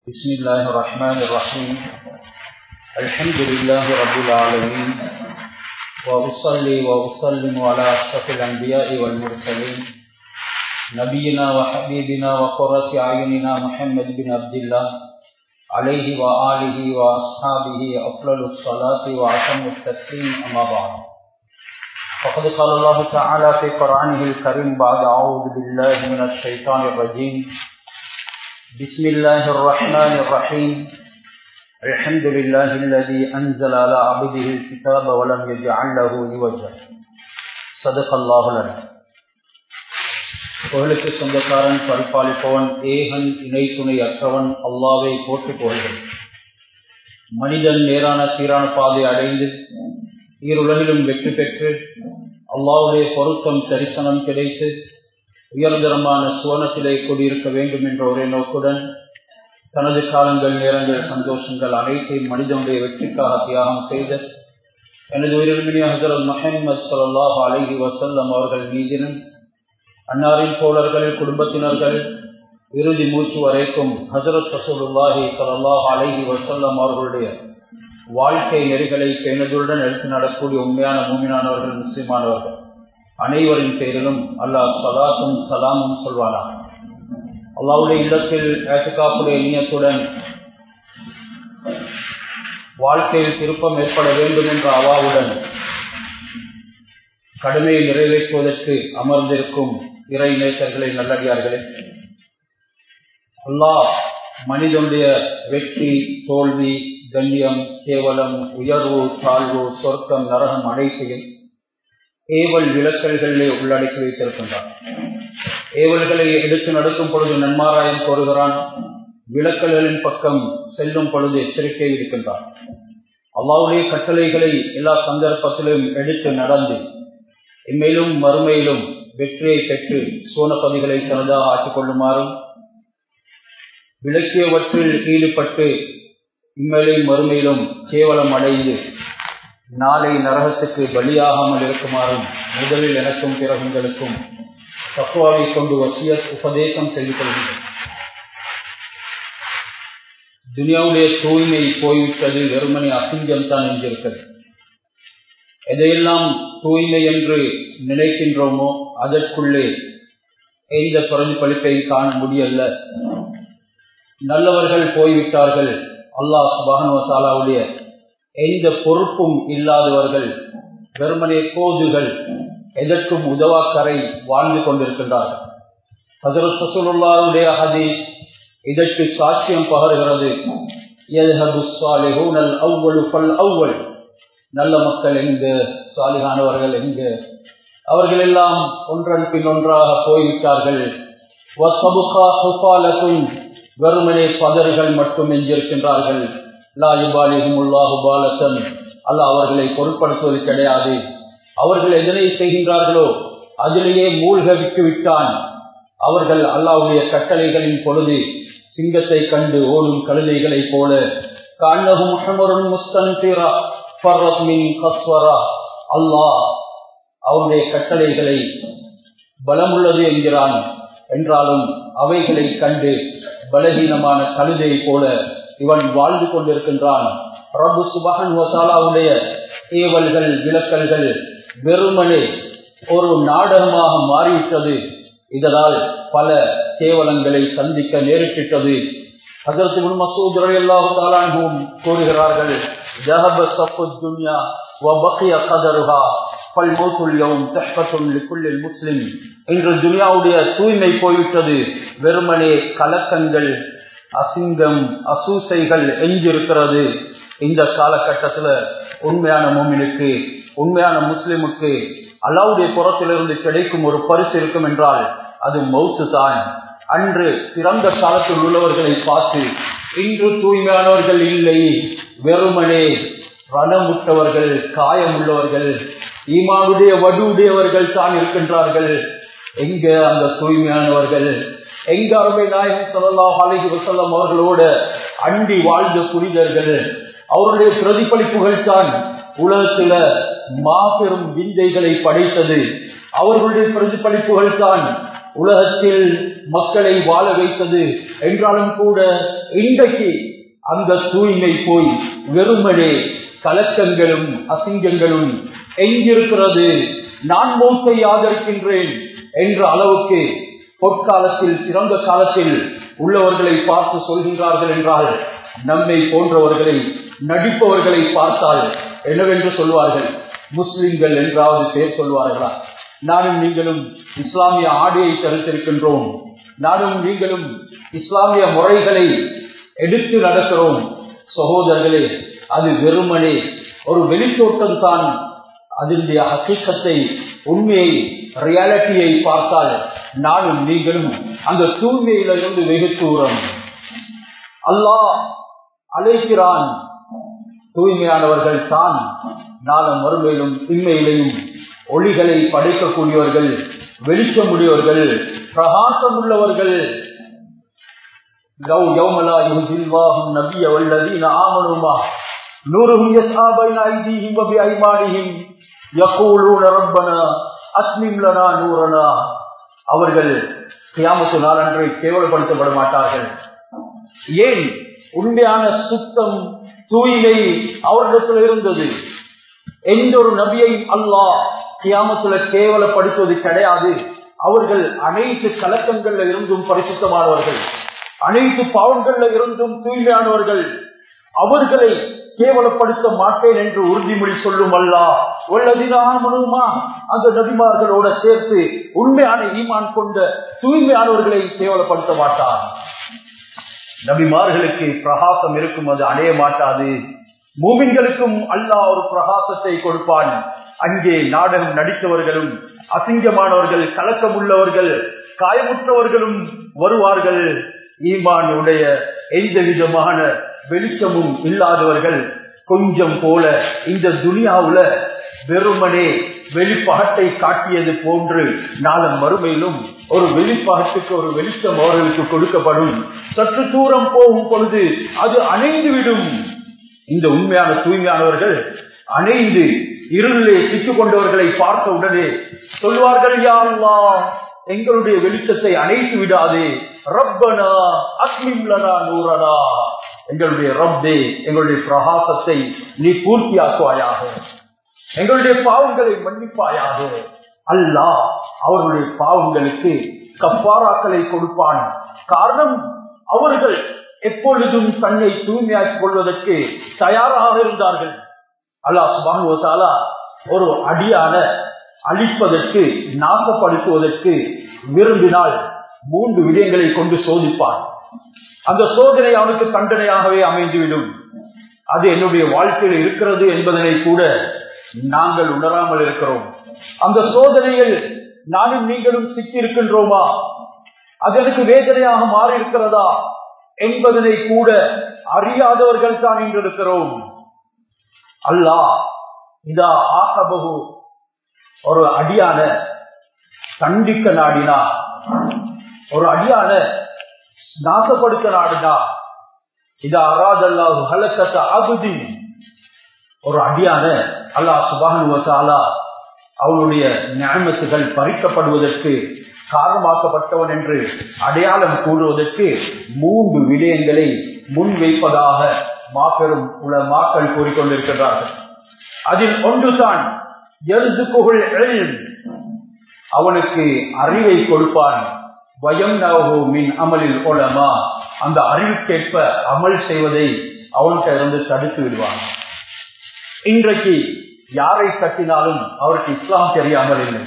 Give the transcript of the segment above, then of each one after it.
بسم الله الرحمن الرحيم الحمد لله رب العالمين وأصلي وأسلم على أشرف الأنبياء والمرسلين نبينا وحبيبنا وقرة أعيننا محمد بن عبد الله عليه وآله وأصحابه أفضل الصلاة وأتم التسليم أما بعد فقد قال الله تعالى في قرآنه الكريم بعد أعوذ بالله من الشيطان الرجيم بسم الله الرحمن الرحيم الحمد لله الذي أنزل على عبده الكتاب ولم يجعل له عوجا صدق الله العظيم புகழுக்கு சொந்தக்காரன் பரிபாலிப்பவன் ஏகன் இணை துணை அற்றவன் அல்லாவை போட்டுக் கொள்கிறேன் மனிதன் நேரான சீரான பாதை அடைந்து ஈருலகிலும் வெற்றி பெற்று அல்லாவுடைய பொருத்தம் தரிசனம் கிடைத்து உயர்தரமான சுவனத்திலே கூடியிருக்க வேண்டும் என்ற ஒரே நோக்குடன் தனது காலங்கள் நேரங்கள் சந்தோஷங்கள் அனைத்தையும் மனிதனுடைய வெற்றிக்காக தியாகம் செய்த எனது உயிரிழமினி ஹசரத் மஹமது சல்லாஹ் அலஹி வசல்லம் அவர்கள் மீதினும் அன்னாரின் தோழர்கள் குடும்பத்தினர்கள் இறுதி மூச்சு வரைக்கும் ஹசரத் ரசூலுல்லாஹி சல்லாஹ் அலஹி வசல்லம் அவர்களுடைய வாழ்க்கை நெறிகளை பேணுதலுடன் எடுத்து நடக்கூடிய உண்மையான மூமினானவர்கள் முஸ்லிமானவர்கள் அனைவரின் பேரிலும் அல்லாஹ் சலாத்தும் சலாமும் சொல்வானா அல்லாவுடைய இல்லத்தில் ஏற்றுக்காப்புடைய இனியத்துடன் வாழ்க்கையில் திருப்பம் ஏற்பட வேண்டும் என்ற அவாவுடன் கடுமையை நிறைவேற்றுவதற்கு அமர்ந்திருக்கும் இறை நேசர்களை நல்லடியார்களே அல்லாஹ் மனிதனுடைய வெற்றி தோல்வி கண்ணியம் கேவலம் உயர்வு தாழ்வு சொர்க்கம் நரகம் அனைத்தையும் ஏவல் விளக்கல்களிலே உள்ளடக்கி வைத்திருக்கின்றான் ஏவல்களை எடுத்து நடக்கும் பொழுது நன்மாராயம் கோருகிறான் விளக்கல்களின் பக்கம் செல்லும் பொழுது எச்சரிக்கை இருக்கின்றான் அல்லாவுடைய கட்டளைகளை எல்லா சந்தர்ப்பத்திலும் எடுத்து நடந்து இம்மையிலும் மறுமையிலும் வெற்றியை பெற்று சோனப்பதிகளை தனதாக ஆக்கிக் கொள்ளுமாறும் விளக்கியவற்றில் ஈடுபட்டு இம்மையிலும் மறுமையிலும் கேவலம் அடைந்து நாளை நரகத்துக்கு பலியாகாமல் இருக்குமாறும் முதலில் எனக்கும் பிறகு உங்களுக்கும் தக்குவாவை கொண்டு வசிய உபதேசம் செய்து கொள்கின்றேன் துனியாவுடைய தூய்மை போய்விட்டது வெறுமனை அசிங்கம் தான் எஞ்சிருக்கிறது எதையெல்லாம் தூய்மை என்று நினைக்கின்றோமோ அதற்குள்ளே எந்த பிரதிபலிப்பை காண முடியல நல்லவர்கள் போய்விட்டார்கள் அல்லாஹ் சுபானுவசாலாவுடைய எந்த பொறுப்பும் இல்லாதவர்கள் வெறுமனே கோதுகள் எதற்கும் உதவாக்கரை வாழ்ந்து கொண்டிருக்கின்றார்கள் ஹசரத் சசூலுல்லாருடைய ஹதீஸ் இதற்கு சாட்சியம் பகர்கிறது நல்ல மக்கள் எங்கு சாலிகானவர்கள் எங்கு அவர்கள் எல்லாம் ஒன்றன் பின் ஒன்றாக போய்விட்டார்கள் வெறுமனே பதறுகள் மட்டும் எஞ்சிருக்கின்றார்கள் அல்ல அவர்களை பொருட்படுத்துவது கிடையாது அவர்கள் எதனை செய்கின்றார்களோ அதிலேயே மூழ்க விட்டு விட்டான் அவர்கள் அல்லாவுடைய கட்டளைகளின் பொழுது சிங்கத்தை கண்டு ஓடும் கழுதைகளைப் போல அல்லாஹ் அவருடைய கட்டளைகளை பலமுள்ளது என்கிறான் என்றாலும் அவைகளை கண்டு பலகீனமான கழுதை போல இவன் வாழ்ந்து கொண்டிருக்கின்றான் பிரபு சுபகன் வசாலாவுடைய ஏவல்கள் விளக்கல்கள் வெறுமனே ஒரு நாடகமாக மாறிவிட்டது இதனால் பல கேவலங்களை சந்திக்க நேரிட்டது அதற்கு முன் மசூத் எல்லாவும் கூறுகிறார்கள் ஜஹப சப்பு துன்யா வபக்கிய கதருகா பல் மௌத்துல்யவும் தஹ்பத்தும் லிக்குள்ளில் முஸ்லிம் இன்று துனியாவுடைய தூய்மை போய்விட்டது வெறுமனே கலக்கங்கள் அசிங்கம் அசூசைகள் எஞ்சிருக்கிறது இந்த காலகட்டத்துல உண்மையான மோமினுக்கு உண்மையான முஸ்லிமுக்கு அல்லாவுடைய புறத்திலிருந்து கிடைக்கும் ஒரு பரிசு இருக்கும் என்றால் அது மௌத்து தான் அன்று சிறந்த காலத்தில் உள்ளவர்களை பார்த்து இன்று தூய்மையானவர்கள் இல்லை வெறுமனே ரணமுட்டவர்கள் காயமுள்ளவர்கள் ஈமானுடைய வடுவுடையவர்கள் தான் இருக்கின்றார்கள் எங்க அந்த தூய்மையானவர்கள் எங்க அருமை நாயகம் சொல்லலாம் அழகி வசல்லம் அவர்களோட அண்டி வாழ்ந்த புனிதர்கள் அவருடைய பிரதிபலிப்புகள் தான் உலகத்துல மாபெரும் விந்தைகளை படைத்தது அவர்களுடைய பிரதிபலிப்புகள் தான் உலகத்தில் மக்களை வாழ வைத்தது என்றாலும் கூட இன்றைக்கு அந்த தூய்மை போய் வெறுமனே கலக்கங்களும் அசிங்கங்களும் எங்கிருக்கிறது நான் மூக்கை ஆதரிக்கின்றேன் என்ற அளவுக்கு பொற்காலத்தில் சிறந்த காலத்தில் உள்ளவர்களை பார்த்து சொல்கின்றார்கள் என்றால் நம்மை போன்றவர்களை நடிப்பவர்களை பார்த்தால் என்னவென்று சொல்வார்கள் முஸ்லிம்கள் என்றாவது பேர் சொல்வார்களா நானும் நீங்களும் இஸ்லாமிய ஆடையை தரித்திருக்கின்றோம் நானும் நீங்களும் இஸ்லாமிய முறைகளை எடுத்து நடக்கிறோம் சகோதரர்களே அது வெறுமனே ஒரு வெளித்தோட்டம் தான் அதனுடைய ஹக்கீக்கத்தை உண்மையை ரியாலிட்டியை பார்த்தால் நானும் நீங்களும் அந்த தூய்மையில இருந்து வெகு தூரம் அல்லாஹ் அழைக்கிறான் தூய்மையானவர்கள் தான் நாளும் மறுமையிலும் இன்மையிலையும் ஒளிகளை படைக்கக்கூடியவர்கள் வெளிச்சமுடையவர்கள் பிரகாசம் உள்ளவர்கள் لو يوم لا يهزي الله النبي والذين آمنوا معه نورهم يسعى بين أيديهم وبأيمانهم يقولون ربنا أتمم لنا نورنا அவர்கள் கியாமத்து நாளன்றை கேவலப்படுத்தப்பட மாட்டார்கள் ஏன் உண்மையான சுத்தம் தூய்மை அவர்களிடத்தில் இருந்தது எந்த ஒரு நபியை அல்லாஹ் கியாமத்துல கேவலப்படுத்துவது கிடையாது அவர்கள் அனைத்து கலக்கங்கள்ல இருந்தும் பரிசுத்தமானவர்கள் அனைத்து பாவங்கள்ல இருந்தும் தூய்மையானவர்கள் அவர்களை கேவலப்படுத்த மாட்டேன் என்று உறுதிமொழி சொல்லும் அல்லா உள்ளதினாமனுமா அந்த நபிமார்களோட சேர்த்து உண்மையான ஈமான் கொண்ட தூய்மையானவர்களை கேவலப்படுத்த மாட்டார் நபிமார்களுக்கு பிரகாசம் இருக்கும் அது அணைய மாட்டாது மூமின்களுக்கும் அல்லாஹ் ஒரு பிரகாசத்தை கொடுப்பான் அங்கே நாடகம் நடித்தவர்களும் அசிங்கமானவர்கள் கலக்கம் உள்ளவர்கள் காயமுற்றவர்களும் வருவார்கள் ஈமான் உடைய எந்த விதமான வெளிச்சமும் இல்லாதவர்கள் கொஞ்சம் போல இந்த துனியாவுல வெறுமனே வெளிப்பகத்தை காட்டியது போன்று நாளம் மறுமையிலும் ஒரு வெளிப்பகத்துக்கு ஒரு வெளிச்சம் அவர்களுக்கு கொடுக்கப்படும் சற்று தூரம் போகும் பொழுது அது அணைந்துவிடும் இந்த உண்மையான தூய்மையானவர்கள் அணைந்து இருளிலே சிக்கிக் கொண்டவர்களை பார்த்த உடனே சொல்வார்கள் யாருலா எங்களுடைய வெளிச்சத்தை அணைத்து விடாதே ரப்பனா அஸ்மிம்லனா நூறனா எங்களுடைய ரப்பே எங்களுடைய பிரகாசத்தை நீ பூர்த்தியாக்குவாயாக எங்களுடைய பாவங்களை மன்னிப்பாயாக அல்லாஹ் அவர்களுடைய பாவங்களுக்கு கப்பாராக்களை கொடுப்பான் காரணம் அவர்கள் எப்பொழுதும் தன்னை தூய்மையாக்கிக் கொள்வதற்கு தயாராக இருந்தார்கள் அல்லாஹ் சுபானுவத்தாலா ஒரு அடியான அழிப்பதற்கு நாசப்படுத்துவதற்கு விரும்பினால் மூன்று விடயங்களை கொண்டு சோதிப்பான் அந்த சோதனை அவனுக்கு தண்டனையாகவே அமைந்துவிடும் அது என்னுடைய வாழ்க்கையில் இருக்கிறது என்பதனை கூட நாங்கள் உணராமல் இருக்கிறோம் அந்த சோதனையில் நானும் நீங்களும் சிக்கி இருக்கின்றோமா அது எனக்கு வேதனையாக மாறி இருக்கிறதா என்பதனை கூட அறியாதவர்கள் தான் இன்று இருக்கிறோம் அல்லாஹ் இதா ஆகபகு ஒரு அடியான தண்டிக்க நாடினா ஒரு அடியான நாசப்படுத்த நாடினா இது அராதல்லாஹு ஹலக்கத்த அகுதி ஒரு அடியான அல்லாஹ் சுபானுவத்தாலா அவளுடைய ஞானத்துகள் பறிக்கப்படுவதற்கு காரணமாக்கப்பட்டவன் என்று அடையாளம் கூறுவதற்கு மூன்று விடயங்களை முன்வைப்பதாக மாபெரும் உள்ள மாக்கள் கூறிக்கொண்டிருக்கிறார்கள் அதில் ஒன்றுதான் அவனுக்கு அறிவை கொடுப்பான் வயம் மின் அமலில் ஓலமா அந்த அறிவுக்கேற்ப அமல் செய்வதை அவன்கிட்ட இருந்து தடுத்து விடுவான் இன்றைக்கு யாரை தட்டினாலும் அவருக்கு இஸ்லாம் தெரியாமல் இல்லை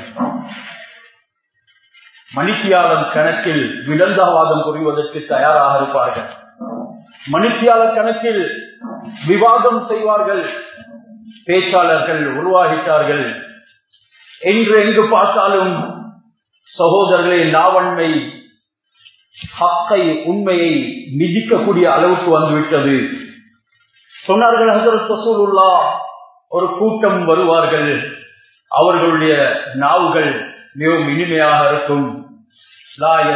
மணித்தியாளம் கணக்கில் விடந்தாவாதம் புரிவதற்கு தயாராக இருப்பார்கள் மணித்தியால கணக்கில் விவாதம் செய்வார்கள் பேச்சாளர்கள் உருவாகிட்டார்கள் என்று எங்கு பார்த்தாலும் சகோதரர்களே நாவன்மை ஹக்கை உண்மையை மிதிக்கக்கூடிய அளவுக்கு வந்துவிட்டது சொன்னார்கள் ஹசரத் சசூலுல்லா ஒரு கூட்டம் வருவார்கள் அவர்களுடைய நாவுகள் மிகவும் இனிமையாக இருக்கும்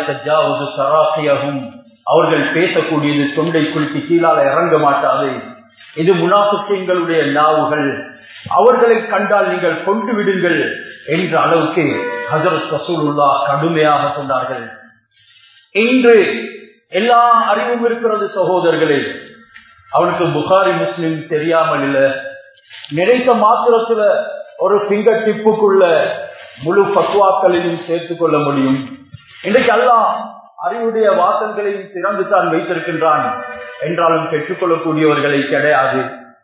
அவர்கள் பேசக்கூடியது தொண்டை குளிக்கு கீழால இறங்க மாட்டாது இது முனாஃபிக்கீன்களுடைய நாவுகள் அவர்களை கண்டால் நீங்கள் கொண்டு விடுங்கள் என்ற அளவுக்கு ஹசரத் ரசூலுல்லா கடுமையாக சொன்னார்கள் இன்று எல்லா அறிவும் இருக்கிறது சகோதரர்களே அவனுக்கு புகாரி முஸ்லிம் தெரியாமல் இல்ல நினைத்த மாத்திரத்துல ஒரு பிங்கர் டிப்புக்குள்ள முழு பக்குவாக்களையும் சேர்த்துக் கொள்ள முடியும் இன்றைக்கு எல்லாம் அறிவுடைய வாசல்களையும் திறந்து தான் வைத்திருக்கின்றான் என்றாலும் பெற்றுக்கொள்ளக்கூடியவர்களை கிடையாது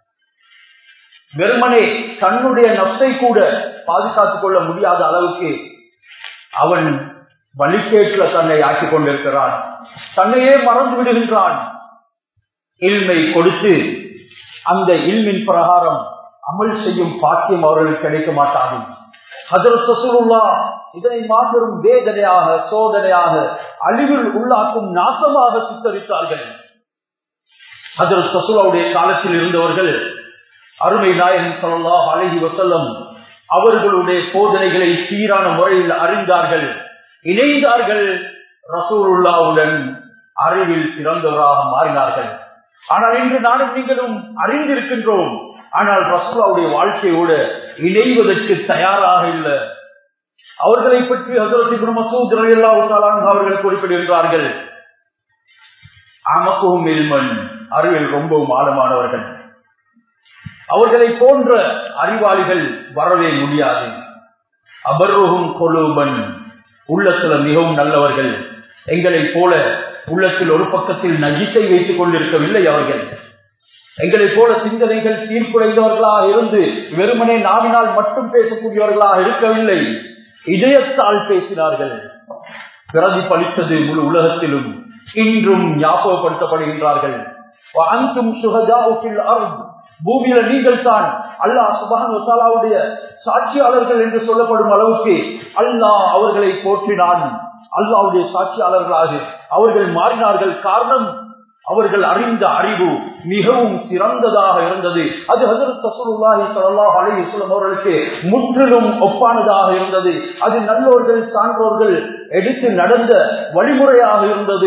வெறுமனே தன்னுடைய நப்சை கூட பாதுகாத்துக் கொள்ள முடியாத அளவுக்கு அவன் வழிகேட்டுல தன்னை ஆக்கிக் கொண்டிருக்கிறான் தன்னையே மறந்து விடுகின்றான் இல்மை கொடுத்து அந்த இல்மின் பிரகாரம் அமல் செய்யும் பாக்கியம் அவர்களுக்கு கிடைக்க மாட்டாது ஹஜரத் ரசூலுல்லா இதனை மாபெரும் வேதனையாக சோதனையாக அழிவில் உள்ளாக்கும் நாசமாக சித்தரித்தார்கள் ஹஜரத் ரசூலாவுடைய காலத்தில் இருந்தவர்கள் அருமை நாயகன் சொல்லலாம் அழகி வசல்லம் அவர்களுடைய போதனைகளை சீரான முறையில் அறிந்தார்கள் இணைந்தார்கள் ரசூலுல்லாவுடன் அறிவில் சிறந்தவராக மாறினார்கள் ஆனால் இன்று நானும் நீங்களும் அறிந்திருக்கின்றோம் ஆனால் ரசூலாவுடைய வாழ்க்கையோடு இணைவதற்கு தயாராக இல்லை அவர்களை பற்றி ஹசரத் மசூத் அவர்கள் குறிப்பிடுகின்றார்கள் அமக்கும் இல்மன் அறிவில் ரொம்பவும் ஆழமானவர்கள் அவர்களை போன்ற அறிவாளிகள் வரவே முடியாது அபர்வகும் கொலூபன் உள்ளத்துல மிகவும் நல்லவர்கள் எங்களை போல உள்ளத்தில் ஒரு பக்கத்தில் நஜித்தை வைத்துக் கொண்டிருக்கவில்லை அவர்கள் எங்களை போல சிந்தனைகள் சீர்குலைந்தவர்களாக இருந்து வெறுமனே நாவினால் மட்டும் பேசக்கூடியவர்களாக இருக்கவில்லை இதயத்தால் பேசினார்கள் பிரதிபலித்தது முழு உலகத்திலும் இன்றும் ஞாபகப்படுத்தப்படுகின்றார்கள் அந்தும் சுகஜாவுக்கில் அருள் பூமியில நீங்கள் தான் அல்லாஹ் சுபானுடைய சாட்சியாளர்கள் என்று சொல்லப்படும் அளவுக்கு அல்லாஹ் அவர்களை போற்றினான் அல்லாவுடைய சாட்சியாளர்களாக அவர்கள் மாறினார்கள் காரணம் அவர்கள் அறிந்த அறிவு மிகவும் சிறந்ததாக இருந்தது அது ஹசரத் ரசூலுல்லாஹி ஸல்லல்லாஹு அலைஹி வஸல்லம் அவர்களுக்கு முற்றிலும் ஒப்பானதாக இருந்தது அது நல்லோர்கள் சான்றோர்கள் எடுத்து நடந்த வழிமுறையாக இருந்தது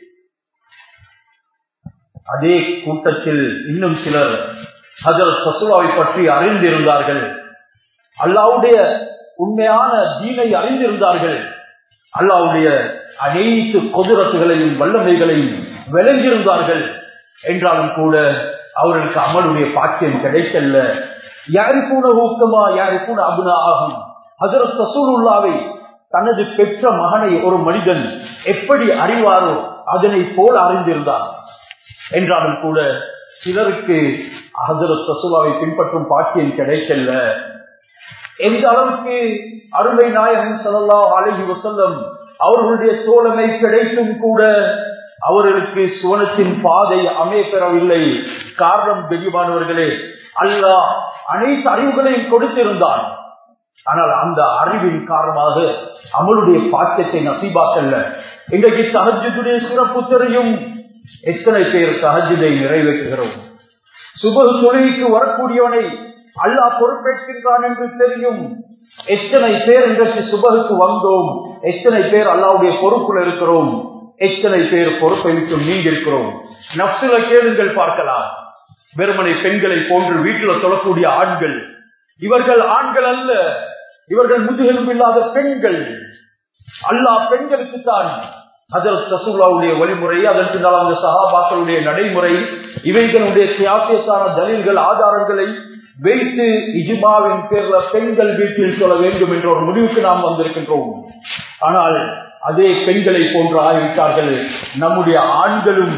அதே கூட்டத்தில் இன்னும் சிலர் ஹசரத் ரசூலாவை பற்றி அறிந்திருந்தார்கள் அல்லாவுடைய உண்மையான தீனை அறிந்திருந்தார்கள் அல்லாவுடைய அனைத்து குதிரத்துகளையும் வல்லமைகளையும் விளங்கியிருந்தார்கள் என்றாலும் கூட அவர்களுக்கு அமலுடைய பாக்கியம் கிடைக்கல யாருக்கூட ஊக்கமா யாருக்கூட அபுனா ஆகும் ஹசரத் சசூலுல்லாவை தனது பெற்ற மகனை ஒரு மனிதன் எப்படி அறிவாரோ அதனை போல அறிந்திருந்தார் என்றாலும் கூட சிலருக்கு ஹசரத் சசுலாவை பின்பற்றும் பாக்கியம் கிடைக்கல எந்த அளவுக்கு அருமை நாயகன் சல்லா அழகி வசல்லம் அவர்களுடைய தோழமை கிடைத்தும் கூட அவர்களுக்கு சுவனத்தின் பாதை அமையப்பெறவில்லை காரணம் பெரியமானவர்களே அல்லாஹ் அனைத்து அறிவுகளையும் கொடுத்திருந்தான் ஆனால் அந்த அறிவின் காரணமாக அமலுடைய பாக்கியத்தை நசீபாக்கல்ல இன்றைக்கு சஹஜத்துடைய சிறப்பு தெரியும் எத்தனை பேர் சஹஜதை நிறைவேற்றுகிறோம் சுப தொழிலுக்கு வரக்கூடியவனை அல்லாஹ் பொறுப்பேற்கின்றான் என்று தெரியும் எத்தனை பேர் இன்றைக்கு சுபகுக்கு வந்தோம் எத்தனை பேர் அல்லாவுடைய பொறுப்புல இருக்கிறோம் எத்தனை பேர் பொறுப்பை விட்டு நீங்க இருக்கிறோம் நப்சுல கேளுங்கள் பார்க்கலாம் வெறுமனை பெண்களை போன்று வீட்டில் தொழக்கூடிய ஆண்கள் இவர்கள் ஆண்கள் அல்ல இவர்கள் முதுகெலும்பு இல்லாத பெண்கள் அல்லாஹ் பெண்களுக்கு தான் ஹசரத் ரசூல்லாவுடைய வழிமுறை அதற்கு அந்த சகாபாக்களுடைய நடைமுறை இவைகளுடைய சியாசியத்தான தலில்கள் ஆதாரங்களை வைத்து இஜுமாவின் பேர்ல பெண்கள் வீட்டில் சொல்ல வேண்டும் என்ற ஒரு முடிவுக்கு நாம் வந்திருக்கின்றோம் ஆனால் அதே பெண்களை போன்று ஆகிவிட்டார்கள் நம்முடைய ஆண்களும்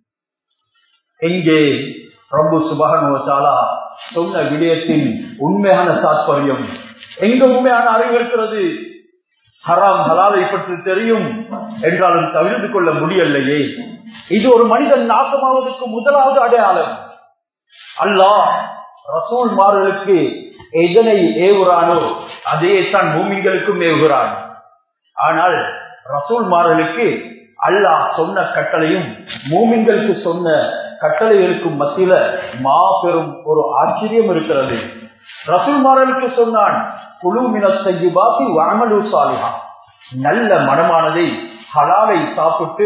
எங்கே பிரபு சுபகனுவத்தாலா சொன்ன விடயத்தின் உண்மையான தாற்பயம் எங்க உண்மையான அறிவு இருக்கிறது ஹராம் ஹலாலை பற்றி தெரியும் என்றாலும் தவிர்த்து கொள்ள முடியலையே இது ஒரு மனிதன் நாசமாவதற்கு முதலாவது அடையாளம் அல்லாஹ் ரசூல் மார்களுக்கு எதனை ஏவுறானோ அதே தான் பூமிங்களுக்கும் ஏவுகிறான் ஆனால் ரசூல் மார்களுக்கு அல்லாஹ் சொன்ன கட்டளையும் மூமிங்களுக்கு சொன்ன கட்டளைகளுக்கும் மத்தியில மாபெரும் ஒரு ஆச்சரியம் இருக்கிறது ரசூல்மாரலுக்கு சொன்னான் குழு மினத்தையுபாக்கி வாமலு சாலிஹா நல்ல மனமானதை ஹலாலை சாப்பிட்டு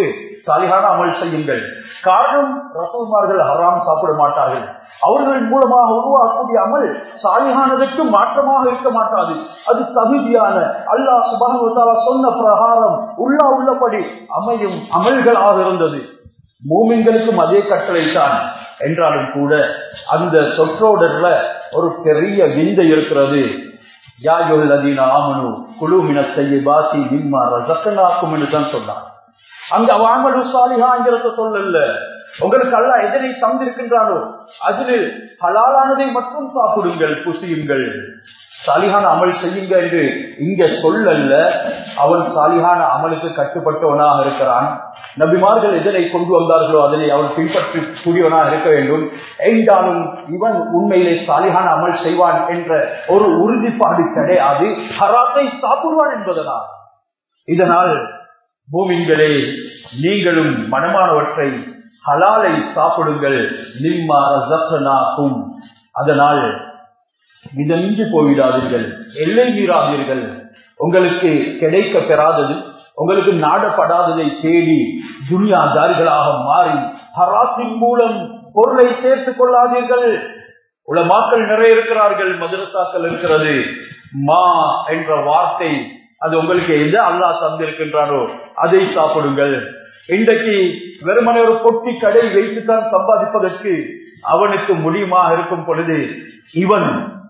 சாலிகான அமல் செய்யுங்கள் காரணம் ரசூல்மார்கள் ஹராம் சாப்பிட மாட்டார்கள் அவர்களின் மூலமாக உருவாக்கக்கூடிய அமல் சாலிகானதற்கு மாற்றமாக இருக்க மாட்டாது அது தகுதியான அல்லாஹ் சுபான சொன்ன பிரகாரம் உள்ளா உள்ளபடி அமையும் அமல்களாக இருந்தது மூமின்களுக்கும் அதே கட்டளை தான் என்றாலும் கூட அந்த சொற்றோடர்ல ஒரு பெரிய விந்தை இருக்கிறது யாயுள்ளதீன ஆமனு குழுமின செய்ய பாசி மிம்மா ரசக்கனாக்கும் என்று தான் சொன்னார் அங்க வாங்கலு சாலிகாங்கிறத சொல்லல உங்களுக்கு அல்ல எதனை தந்திருக்கின்றானோ அதில் ஹலாலானதை மட்டும் சாப்பிடுங்கள் புசியுங்கள் சாலிகான அமல் செய்யுங்க என்று இங்க சொல்லல்ல அவன் சாலிகான அமலுக்கு கட்டுப்பட்டவனாக இருக்கிறான் நபிமார்கள் எதனை கொண்டு வந்தார்களோ அதனை அவன் பின்பற்றி கூடியவனாக இருக்க வேண்டும் என்றாலும் இவன் உண்மையிலே சாலிகான அமல் செய்வான் என்ற ஒரு உறுதிப்பாடு கிடையாது ஹராத்தை சாப்பிடுவான் என்பதனால் இதனால் பூமிங்களே நீங்களும் மனமானவற்றை ஹலாலை சாப்பிடுங்கள் நிம்மா ரசனாக்கும் அதனால் மிதமின்றி போய்விடாதீர்கள் எல்லை மீறாதீர்கள் உங்களுக்கு கிடைக்க பெறாதது உங்களுக்கு நாடப்படாததை தேடி துனியாதாரிகளாக மாறி ஹராத்தின் மூலம் பொருளை சேர்த்துக் கொள்ளாதீர்கள் உலமாக்கள் நிறைய இருக்கிறார்கள் மதுரசாக்கள் இருக்கிறது மா என்ற வார்த்தை அது உங்களுக்கு எது அல்லாஹ் தந்திருக்கின்றாரோ அதை சாப்பிடுங்கள் இன்றைக்கு வெறுமனே ஒரு பொட்டி கடை வைத்துத்தான் சம்பாதிப்பதற்கு அவனுக்கு முடியுமா இருக்கும் பொழுது இவன்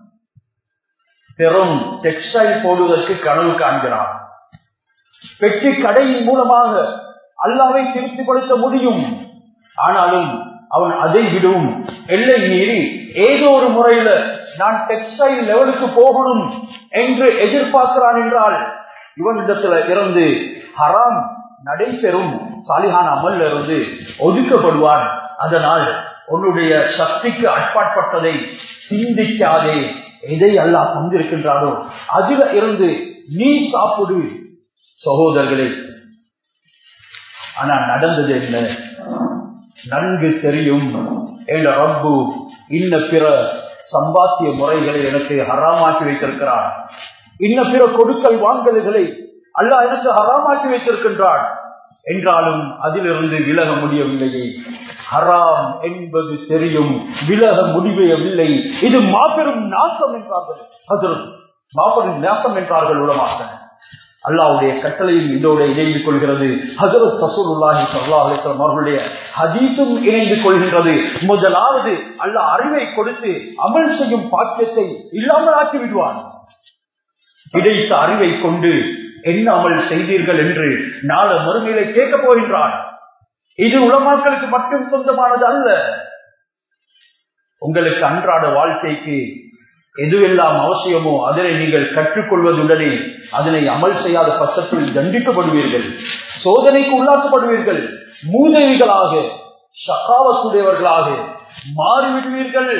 பெரும் டெக்ஸ்டைல் போடுவதற்கு கனவு காண்கிறான் பெட்டி கடையின் மூலமாக அல்லாவை திருப்திப்படுத்த முடியும் ஆனாலும் அவன் அதை விடவும் எல்லை மீறி ஏதோ ஒரு முறையில நான் டெக்ஸ்டைல் லெவலுக்கு போகணும் என்று எதிர்பார்க்கிறான் என்றால் இவனிடத்துல இருந்து ஹராம் நடைபெறும் சாலிகான அமல்ல இருந்து ஒதுக்கப்படுவான் அதனால் உன்னுடைய சக்திக்கு அட்பாட்பட்டதை சிந்திக்காதே எதை அல்லாஹ் தந்திருக்கின்றாரோ அதுல இருந்து நீ சாப்பிடு சகோதரர்களே ஆனா நடந்தது என்ன நன்கு தெரியும் என்ற ரப்பு இன்ன பிற சம்பாத்திய முறைகளை எனக்கு ஹராமாக்கி வைத்திருக்கிறான் இன்ன பிற கொடுக்கல் வாங்கல்களை அல்லாஹ் எனக்கு ஹராமாக்கி வைத்திருக்கின்றான் என்றாலும் அதிலிருந்து விலக முடியவில்லையே ஹராம் என்பது தெரியும் விலக முடியவில்லை இது மாபெரும் நாசம் என்றார்கள் ஹசரத் மாபெரும் நாசம் என்றார்கள் உலமாக அல்லாவுடைய கட்டளையும் இதோட இணைந்து கொள்கிறது ஹசரத் சசூலுல்லாஹி சல்லாஹ் அலிஸ்லாம் அவர்களுடைய ஹதீஸும் இணைந்து கொள்கின்றது முதலாவது அல்லாஹ் அறிவை கொடுத்து அமல் செய்யும் பாக்கியத்தை இல்லாமல் ஆக்கி விடுவான் கிடைத்த அறிவை கொண்டு என்ன அமல் செய்தீர்கள் என்று நாள மறுமையில கேட்கப் போகின்றான் இது உலமாக்களுக்கு மட்டும் சொந்தமானது அல்ல உங்களுக்கு அன்றாட வாழ்க்கைக்கு எதுவெல்லாம் அவசியமோ அதனை நீங்கள் கற்றுக்கொள்வதுடனே அதனை அமல் செய்யாத பட்சத்தில் தண்டிக்கப்படுவீர்கள் சோதனைக்கு உள்ளாக்கப்படுவீர்கள் மூதவிகளாக சகாவத்துடையவர்களாக மாறிவிடுவீர்கள்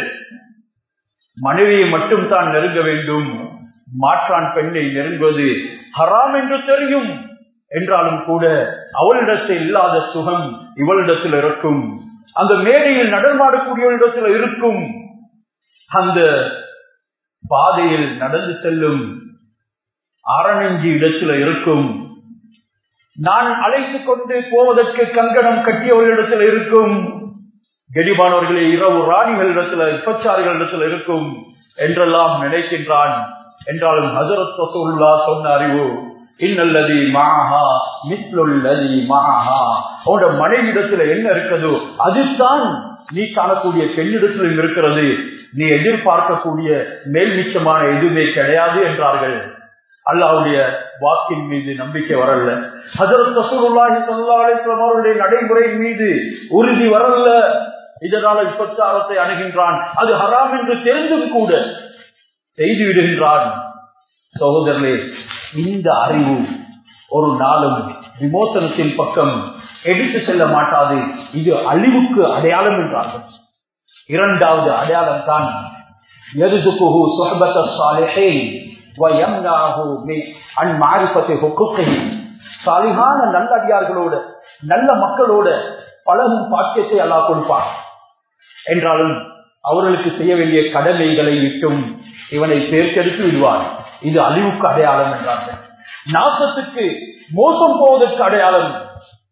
மனைவியை மட்டும் தான் நெருங்க வேண்டும் மாற்றான் பெண்ணை நெருங்குவது ஹராம் என்று தெரியும் என்றாலும் கூட அவளிடத்தில் இல்லாத சுகம் இவளிடத்தில் இருக்கும் அந்த மேடையில் நடமாடக்கூடியவளிடத்தில் இருக்கும் அந்த பாதையில் நடந்து செல்லும் அரணஞ்சி இடத்துல இருக்கும் நான் அழைத்து கொண்டு போவதற்கு கங்கணம் கட்டியவர்களிடத்தில் இருக்கும் கெடிமானவர்களே இரவு ராணிகளிடத்துல விபச்சாரிகளிடத்தில் இருக்கும் என்றெல்லாம் நினைக்கின்றான் என்றாலும் ஹசரத் ரசூல்லா சொன்ன அறிவு இன்னல்லதி மாஹா மித்லுல்லதி மாஹா உன்னோட மனைவிடத்துல என்ன இருக்குதோ அதுதான் நீ காணக்கூடிய பெண்ணிடத்திலும் இருக்கிறது நீ எதிர்பார்க்கக்கூடிய மேல் மிச்சமான எதுவுமே கிடையாது என்றார்கள் அல்லாவுடைய வாக்கின் மீது நம்பிக்கை வரல ஹசரத் ரசூலுல்லாஹி ஸல்லல்லாஹு அலைஹி வஸல்லம் அவருடைய நடைமுறையின் மீது உறுதி வரல இதனால விபச்சாரத்தை அணுகின்றான் அது ஹராம் என்று தெரிந்தும் கூட செய்து விடுகின்றான் சகோதரர்களே இந்த அறிவு ஒரு நாளும் விமோசனத்தின் பக்கம் எடுத்து செல்ல மாட்டாது இது அழிவுக்கு அடையாளம் என்றார்கள் இரண்டாவது அடையாளம் தான் சாலிகான நல்லடியார்களோட நல்ல மக்களோட பழகும் பாக்கியத்தை அல்லாஹ் கொடுப்பார் என்றாலும் அவர்களுக்கு செய்ய வேண்டிய கடமைகளை விட்டும் இவனை தேர்ந்தெடுத்து விடுவார் இது அழிவுக்கு அடையாளம் என்றார்கள் நாசத்துக்கு மோசம் போவதற்கு அடையாளம்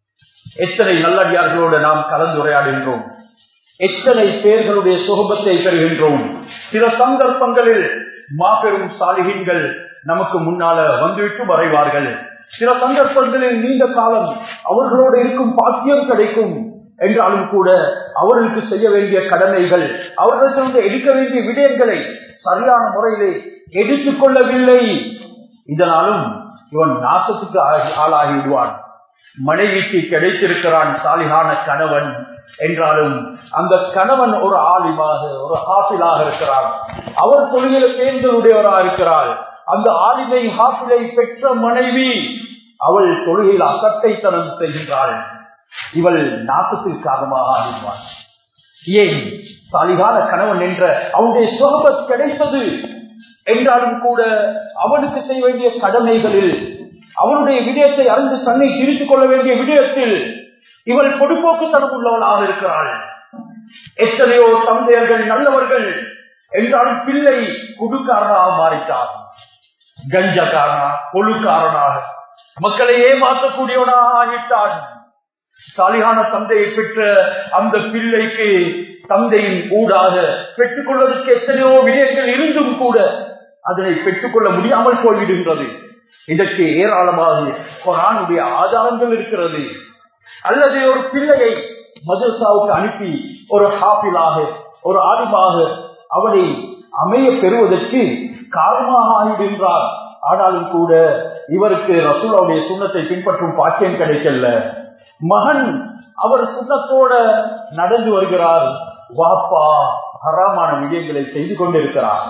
எத்தனை நல்லடியார்களோடு நாம் கலந்துரையாடுகின்றோம் எத்தனை பேர்களுடைய சுகபத்தை பெறுகின்றோம் சில சந்தர்ப்பங்களில் மாபெரும் சாலிகின்கள் நமக்கு முன்னால வந்துவிட்டு மறைவார்கள் சில சந்தர்ப்பங்களில் நீண்ட காலம் அவர்களோடு இருக்கும் பாக்கியம் கிடைக்கும் என்றாலும் கூட அவர்களுக்கு செய்ய வேண்டிய கடமைகள் அவர்களுக்கு எடுக்க வேண்டிய விடயங்களை சரியான முறையிலே எடுத்துக் கொள்ளவில்லை இதனாலும் இவன் நாசத்துக்கு ஆளாகிவிடுவான் மனைவிக்கு கிடைத்திருக்கிறான் சாலிகான கணவன் என்றாலும் அந்த கணவன் ஒரு ஆலிமாக ஒரு ஹாசிலாக இருக்கிறார் அவர் தொழில பேர்களுடையவராக இருக்கிறார் அந்த ஆலிமை ஹாசிலை பெற்ற மனைவி அவள் தொழுகையில் அசட்டைத்தனம் செய்கின்றாள் இவள் நாசத்திற்கு காரணமாக ஆகிடுவாள் ஏன் சாலிகான கணவன் என்ற அவனுடைய சொகபத் கிடைத்தது என்றாலும் கூட அவனுக்கு செய்ய வேண்டிய கடமைகளில் அவனுடைய விடயத்தை அறிந்து தன்னை திருத்திக் கொள்ள வேண்டிய விடயத்தில் இவள் பொடுப்போக்குத்தனம் உள்ளவளாக இருக்கிறாள் எத்தனையோ தந்தையர்கள் நல்லவர்கள் என்றாலும் பிள்ளை குடுக்காரனாக மாறிட்டார் கஞ்சக்காரனா கொழுக்காரனாக மக்களை ஏமாற்றக்கூடியவனாக ஆகிட்டான் சாலியான தந்தையை பெற்ற அந்த பிள்ளைக்கு தந்தையின் ஊடாக பெற்றுக் கொள்வதற்கு எத்தனையோ விடயங்கள் இருந்தும் கூட அதனை பெற்றுக்கொள்ள முடியாமல் போய்விடுகின்றது இதற்கு ஏராளமாக குரானுடைய ஆதாரங்கள் இருக்கிறது அல்லது ஒரு பிள்ளையை மதரசாவுக்கு அனுப்பி ஒரு ஹாப்பிலாக ஒரு ஆலிமாக அவனை அமைய பெறுவதற்கு காரணமாக ஆகிவிடுகின்றார் ஆனாலும் கூட இவருக்கு ரசூலாவுடைய சுண்ணத்தை பின்பற்றும் பாக்கியம் கிடைக்கல மகன் அவர் சுண்ணத்தோட நடந்து வருகிறார் வாப்பா ஹராமான விடயங்களை செய்து கொண்டிருக்கிறார்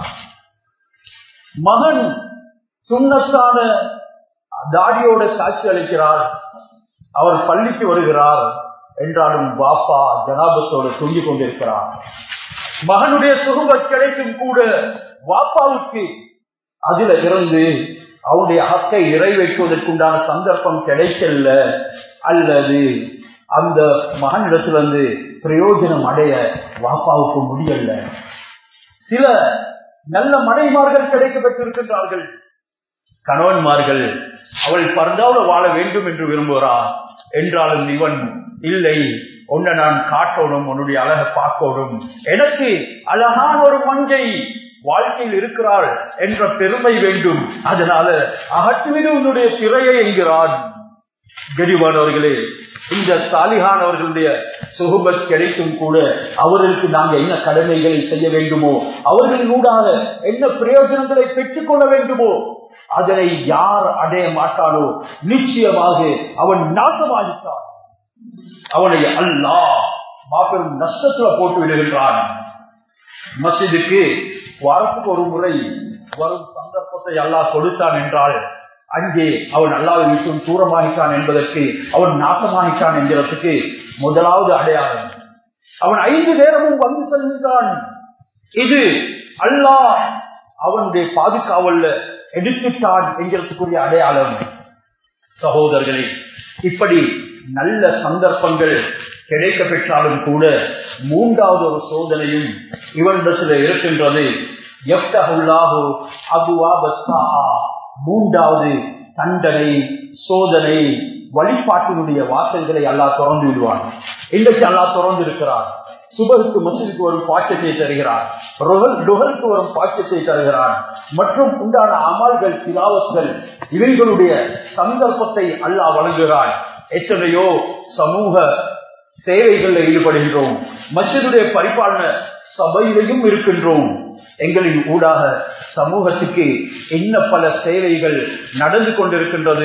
மகன் சுண்ணத்தான தாடியோட சாட்சி அளிக்கிறார் அவர் பள்ளிக்கு வருகிறார் என்றாலும் பாப்பா ஜனாபத்தோடு தூங்கிக் கொண்டிருக்கிறார் மகனுடைய சுகம கிடைக்கும் கூட வாப்பாவுக்கு அதுல இருந்து அவனுடைய ஹக்கை நிறைவேற்றுவதற்குண்டான சந்தர்ப்பம் கிடைக்கல அல்லது அந்த மகனிடத்திலிருந்து பிரயோஜனம் அடைய வாப்பாவுக்கு முடியல சில நல்ல மனைமார்கள் கிடைக்க பெற்றிருக்கின்றார்கள் கணவன்மார்கள் அவள் பரந்தாவுல வாழ வேண்டும் என்று விரும்புகிறார் என்றாலும் இவன் இல்லை உன்னை நான் காட்டணும் உன்னுடைய அழகை பார்க்கணும் எனக்கு அழகான ஒரு மங்கை வாழ்க்கையில் இருக்கிறாள் என்ற பெருமை வேண்டும் அதனால அகற்றுவிடு உன்னுடைய திரையை என்கிறான் கரிவானவர்களே இந்த சாலிகானவர்களுடைய சுகுபத் கிடைத்தும் கூட அவர்களுக்கு நாங்கள் என்ன கடமைகளை செய்ய வேண்டுமோ அவர்களினூடாக என்ன பிரயோஜனங்களை பெற்றுக் கொள்ள வேண்டுமோ அதனை யார் அடைய மாட்டானோ நிச்சயமாக அவன் நாசமாகித்தான் அவனை அல்லா மாபெரும் நஷ்டத்துல போட்டு விடுகின்றான் மசிதுக்கு வாரத்துக்கு ஒரு முறை வரும் சந்தர்ப்பத்தை அல்லாஹ் கொடுத்தான் என்றால் அங்கே அவன் அல்லாவை விட்டும் தூரமாகிட்டான் என்பதற்கு அவன் நாசமாகிட்டான் என்கிறதுக்கு முதலாவது அடையாளம் அவன் ஐந்து நேரமும் வந்து செல்கின்றான் இது அல்லாஹ் அவனுடைய பாதுகாவல்ல எடுத்துட்டான் என்கிறதுக்குரிய அடையாளம் சகோதரர்களே இப்படி நல்ல சந்தர்ப்பங்கள் கிடைக்க பெற்றாலும் கூட மூன்றாவது ஒரு சோதனையும் இவனிடத்தில் இருக்கின்றது மூன்றாவது தண்டனை சோதனை வழிபாட்டினுடைய வாசல்களை அல்லா திறந்து விடுவான் இன்றைக்கு அல்லா திறந்து இருக்கிறார் சுபருக்கு மசிதுக்கு வரும் பாக்கியத்தை தருகிறார் டுகருக்கு வரும் பாக்கியத்தை தருகிறார் மற்றும் உண்டான அமல்கள் சிலாவத்கள் இவைகளுடைய சந்தர்ப்பத்தை அல்லாஹ் வழங்குகிறார் எத்தனையோ சமூக சேவைகளில் ஈடுபடுகின்றோம் மசிதுடைய பரிபாலன சபையிலையும் இருக்கின்றோம் எங்களின் ஊடாக சமூகத்துக்கு என்ன பல சேவைகள் நடந்து கொண்டிருக்கின்றது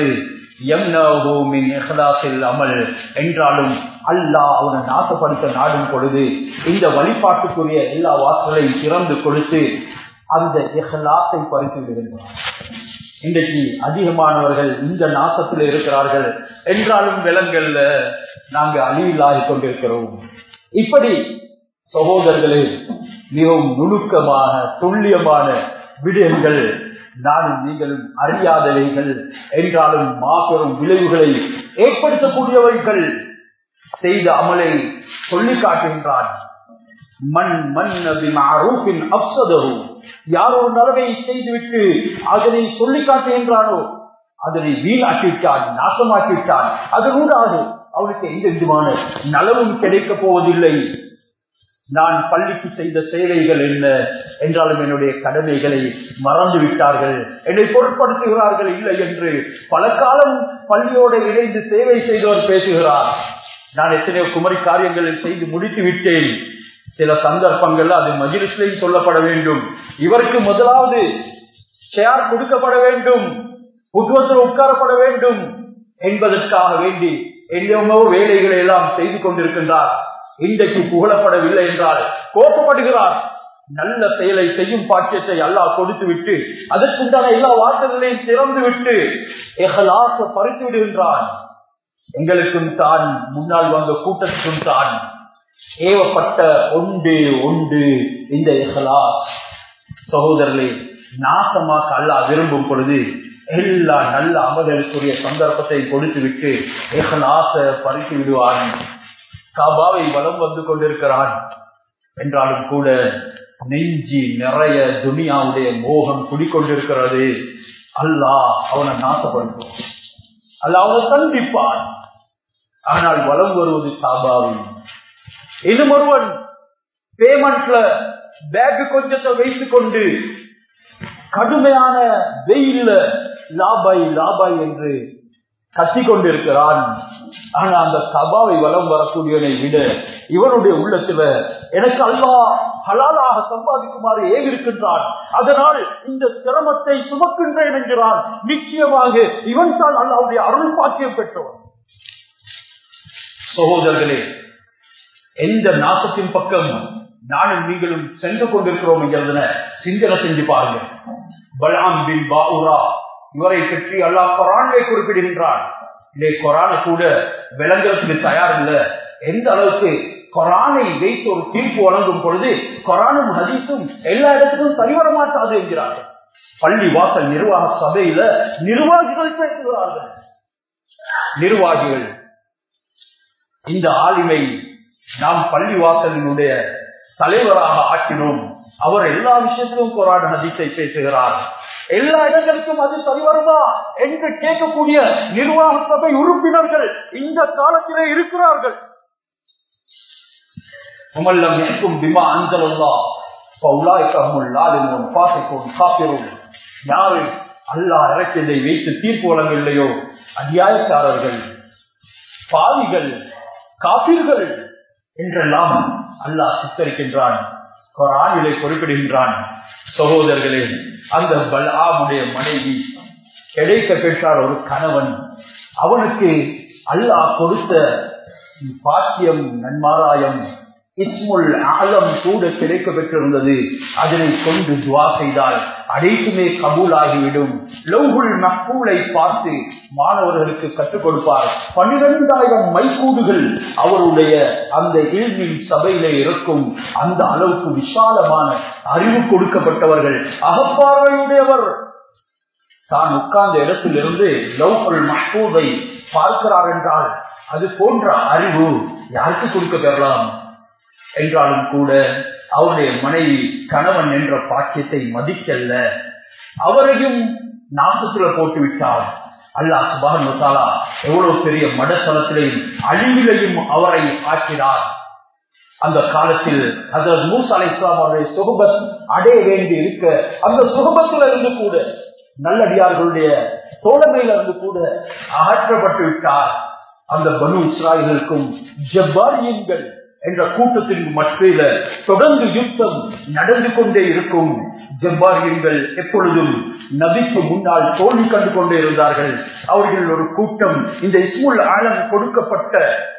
அமல் என்றாலும் அல்லாஹ் அவனை நாசப்படுத்த நாடும் பொழுது இந்த வழிபாட்டுக்குரிய எல்லா வாசல்களையும் திறந்து கொடுத்து அந்த இஹ்லாத்தை பறித்து விடுகின்றார் இன்றைக்கு அதிகமானவர்கள் இந்த நாசத்தில் இருக்கிறார்கள் என்றாலும் விலங்கல்ல நாங்கள் அழிவில்லாகி கொண்டிருக்கிறோம் இப்படி சகோதரர்களே மிகவும் நுணுக்கமான துல்லியமான விடயங்கள் நானும் நீங்களும் அறியாதவைகள் என்றாலும் மாபெரும் விளைவுகளை ஏற்படுத்தக்கூடியவர்கள் செய்த அமலை சொல்லி காட்டுகின்றான் மண் மண் அப்சதரு யார் ஒரு நலவை செய்துவிட்டு அதனை சொல்லி காட்டுகின்றானோ அதனை வீணாக்கிவிட்டான் நாசமாக்கிவிட்டான் அதனூடாக அவளுக்கு எந்த விதமான நலவும் கிடைக்க போவதில்லை நான் பள்ளிக்கு செய்த சேவைகள் என்ன என்றாலும் என்னுடைய கடமைகளை மறந்து விட்டார்கள் என்னை பொருட்படுத்துகிறார்கள் இல்லை என்று பல காலம் பள்ளியோடு இணைந்து சேவை செய்தவர் பேசுகிறார் நான் எத்தனையோ குமரி காரியங்களில் செய்து முடித்து விட்டேன் சில சந்தர்ப்பங்கள் அது மஜிலிஸ்லையும் சொல்லப்பட வேண்டும் இவருக்கு முதலாவது ஷேர் கொடுக்கப்பட வேண்டும் புத்துவத்தில் உட்காரப்பட வேண்டும் என்பதற்காக வேண்டி எல்லோ வேலைகளை எல்லாம் செய்து கொண்டிருக்கின்றார் இன்றைக்கு புகழப்படவில்லை என்றால் கோபப்படுகிறார் நல்ல செயலை செய்யும் பாக்கியத்தை அல்லாஹ் கொடுத்து விட்டு அதற்குண்டான எல்லா வார்த்தைகளையும் திறந்து விட்டு எகலாச பறித்து விடுகின்றான் எங்களுக்கும் தான் முன்னால் வந்த கூட்டத்துக்கும் தான் ஏவப்பட்ட ஒன்று ஒன்று இந்த எஹலாஸ் சகோதரர்களே நாசமாக்க அல்லாஹ் விரும்பும் பொழுது எல்லா நல்ல அமல்களுக்குரிய சந்தர்ப்பத்தை கொடுத்து விட்டு எஹலாச பறித்து விடுவான் காபாவை வலம் வந்து கொண்டிருக்கிறான் என்றாலும் கூட நெஞ்சி நிறைய துனியாவுடைய மோகம் குடிக்கொண்டிருக்கிறது அல்லாஹ் அவனை நாசப்படுத்தும் அல்ல அவனை சந்திப்பான் ஆனால் வலம் வருவது காபாவில் இன்னும் ஒருவன் பேமெண்ட்ல பேக் கொஞ்சத்தை வைத்துக் கொண்டு கடுமையான வெயில்ல லாபாய் லாபாய் என்று கத்திக் கொண்டிருக்கிறான் ஆனா அந்த சபாவை வலம் வரக்கூடியவனை விட இவனுடைய உள்ளத்துல எனக்கு அல்லா ஹலாலாக சம்பாதிக்குமாறு ஏகிருக்கின்றான் அதனால் இந்த சிரமத்தை சுமக்கின்றேன் என்கிறான் நிச்சயமாக இவன் தான் அல்லாவுடைய அருள் பாக்கியம் பெற்றவன் சகோதரர்களே எந்த நாசத்தின் பக்கம் நானும் நீங்களும் சென்று கொண்டிருக்கிறோம் என்கிறதுன சிந்தனை செஞ்சு பாருங்க பலாம் பின் பாவுரா இவரை பற்றி அல்லாஹ் கொரானை குறிப்பிடுகின்றான் இதே கொரான கூட விளங்குறதுக்கு தயார் இல்ல எந்த அளவுக்கு கொரானை வைத்து ஒரு தீர்ப்பு வழங்கும் பொழுது கொரானும் ஹதீஸும் எல்லா இடத்துக்கும் சரிவர மாட்டாது என்கிறார்கள் பள்ளி வாசல் நிர்வாக சபையில நிர்வாகிகள் பேசுகிறார்கள் நிர்வாகிகள் இந்த ஆளுமை நாம் பள்ளி வாசலினுடைய தலைவராக ஆக்கினோம் அவர் எல்லா விஷயத்திலும் கொரான ஹதீஸை பேசுகிறார் எல்லா இடங்களுக்கும் அது சரிவருமா என்று கேட்கக்கூடிய நிர்வாக சபை உறுப்பினர்கள் இந்த காலத்திலே இருக்கிறார்கள் உமல்லம் இருக்கும் பிமா அஞ்சலல்லா யாரு அல்லா இறக்கியதை வைத்து தீர்ப்பு வழங்கவில்லையோ அநியாயக்காரர்கள் பாவிகள் காப்பீர்கள் என்றெல்லாம் அல்லாஹ் சித்தரிக்கின்றான் குரானிலே குறிப்பிடுகின்றான் சகோதரர்களே அந்த பல்ஆமுடைய மனைவி கிடைக்க பெற்றார் ஒரு கணவன் அவனுக்கு அல்லாஹ் கொடுத்த பாக்கியம் நன்மாராயம் இஸ்முல் ஆலம் கூட கிடைக்க பெற்றிருந்தது அதனை கொண்டு துவா செய்தால் அனைத்துமே கபூலாகிவிடும் லவ்குல் மக்கூலை பார்த்து மாணவர்களுக்கு கற்றுக் கொடுப்பார் பன்னிரெண்டாயிரம் மைக்கூடுகள் அவருடைய அந்த இல்மின் சபையிலே இருக்கும் அந்த அளவுக்கு விசாலமான அறிவு கொடுக்கப்பட்டவர்கள் அகப்பார்வையுடையவர் தான் உட்கார்ந்த இடத்திலிருந்து லவ்குல் மஹூதை பார்க்கிறார் என்றால் அது போன்ற அறிவு யாருக்கு கொடுக்க பெறலாம் என்றாலும் கூட அவருடைய மனைவி கணவன் என்ற பாக்கியத்தை மதிக்கல்ல அவரையும் நாசத்துல போட்டு விட்டார் அல்லாஹ் சுபான் மசாலா எவ்வளவு பெரிய மடத்தளத்திலையும் அழிவிலையும் அவரை ஆக்கினார் அந்த காலத்தில் அதற்கு மூசா அலை இஸ்லாம் அவருடைய சுகபத் அடைய வேண்டி இருக்க அந்த சுகபத்துல இருந்து கூட நல்லடியார்களுடைய தோழமையில இருந்து கூட அகற்றப்பட்டு விட்டார் அந்த பனு இஸ்ராயலுக்கும் ஜப்பாரியன்கள் என்ற கூட்டத்தின் மத்தியில தொடர்ந்து யுத்தம் நடந்து கொண்டே இருக்கும் ஜப்பாரியன்கள் எப்பொழுதும் நபிக்கு முன்னால் தோல்வி கண்டு கொண்டே இருந்தார்கள் அவர்கள் ஒரு கூட்டம் இந்த இஸ்முல் ஆலம் கொடுக்கப்பட்ட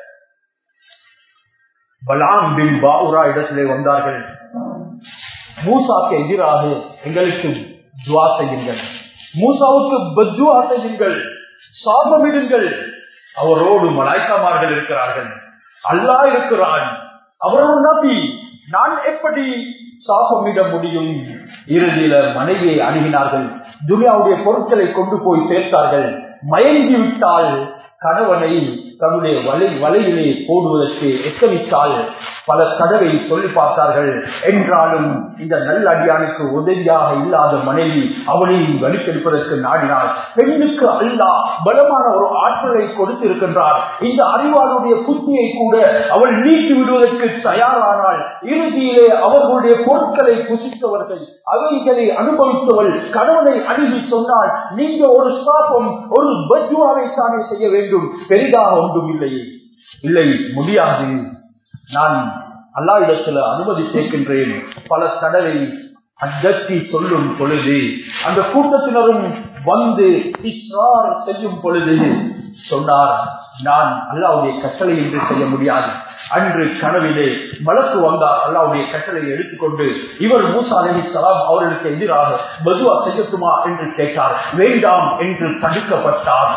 பலாம் பின் பாவுரா இடத்திலே வந்தார்கள் மூசாக்கு எதிராக எங்களுக்கு துவா செய்யுங்கள் மூசாவுக்கு பத்வா செய்யுங்கள் சாபமிடுங்கள் அவரோடு மலாய்க்காமார்கள் இருக்கிறார்கள் அல்லா இருக்கிறான் அவரோட நபி நான் எப்படி சாபமிட முடியும் இறுதியில மனைவியை அணுகினார்கள் துனியாவுடைய பொருட்களை கொண்டு போய் சேர்த்தார்கள் மயங்கி விட்டால் கணவனை தன்னுடைய வலை வலையிலே போடுவதற்கு எத்தனித்தால் பல தடவை சொல்லி பார்த்தார்கள் என்றாலும் இந்த நல்ல அடியானுக்கு உதவியாக இல்லாத மனைவி அவனை வலிக்கெடுப்பதற்கு நாடினார் பெண்ணுக்கு அல்லா பலமான ஒரு ஆற்றலை கொடுத்திருக்கின்றார் இந்த அறிவாளுடைய புத்தியை கூட அவள் நீக்கி விடுவதற்கு தயாரானால் இறுதியிலே அவர்களுடைய பொருட்களை புசித்தவர்கள் அவைகளை அனுபவித்தவள் கணவனை அணுகி சொன்னால் நீங்க ஒரு சாபம் ஒரு பஜ்வாவை தானே செய்ய வேண்டும் பெரிதாக ஒன்றும் இல்லை இல்லை முடியாது நான் அல்லாவிடத்தில் அனுமதி கேட்கின்றேன் பல தடவை அஜத்தி சொல்லும் பொழுது அந்த கூட்டத்தினரும் வந்து இஸ்ரார் செய்யும் பொழுது சொன்னார் நான் அல்லாவுடைய கட்டளை என்று செய்ய முடியாது அன்று கனவிலே வழக்கு வந்தார் அல்லாவுடைய கட்டளையை எடுத்துக்கொண்டு இவர் மூசா அலி சலாம் அவர்களுக்கு எதிராக பதுவா செய்யட்டுமா என்று கேட்டார் வேண்டாம் என்று தடுக்கப்பட்டார்